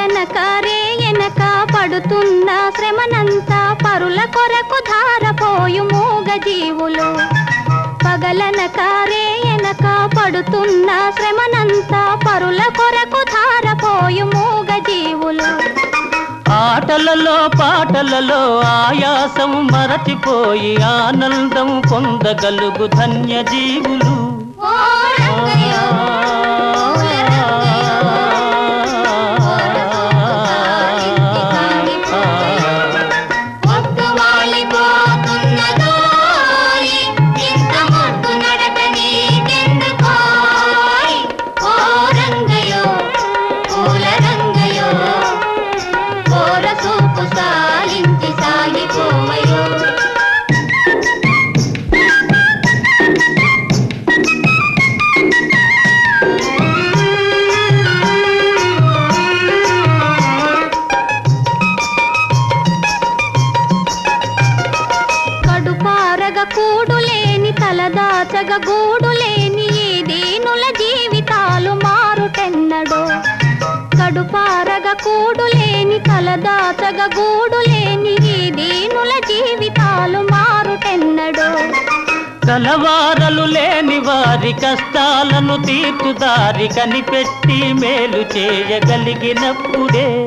పగలనక రే ఎనక పడుతున్న శ్రమనంతా పరుల కొరకు ధారపోయు మూగ జీవులు పగలనక రే ఎనక పడుతున్న శ్రమనంతా పరుల కొరకు ధారపోయు మూగ జీవులు ఆటలలో పాటలలో ఆయాసం మరచిపోయి ఆనందం పొందగలుగు ధన్య జీవులు ఓ రంగయ్యో, పూల రంగయ్యో, ఓరసొప్పు సాలించి కాలిపోయో. ఒట్టు వాలిపోతున్నదోయ్, ఇంత మొద్దు నడక నీకెందుకోయ్? ఓ రంగయ్యో, పూల రంగయ్యో, ఓరసొప్పు సాలించి సాగిపోవయో. కడుపారగ కూడులేని తలదాచగ గూడులేని ఈ దీనుల జీవితాలు మారుటెన్నడో కడుపారగ కూడులేని తలదాచగ గూడులేని ఈ దీనుల జీవితాలు మారుటెన్నడో కలవారలు లేని వారి కష్టాలను తీర్చుదారి కనిపెట్టి మేలు చేయగలిగినప్పుడే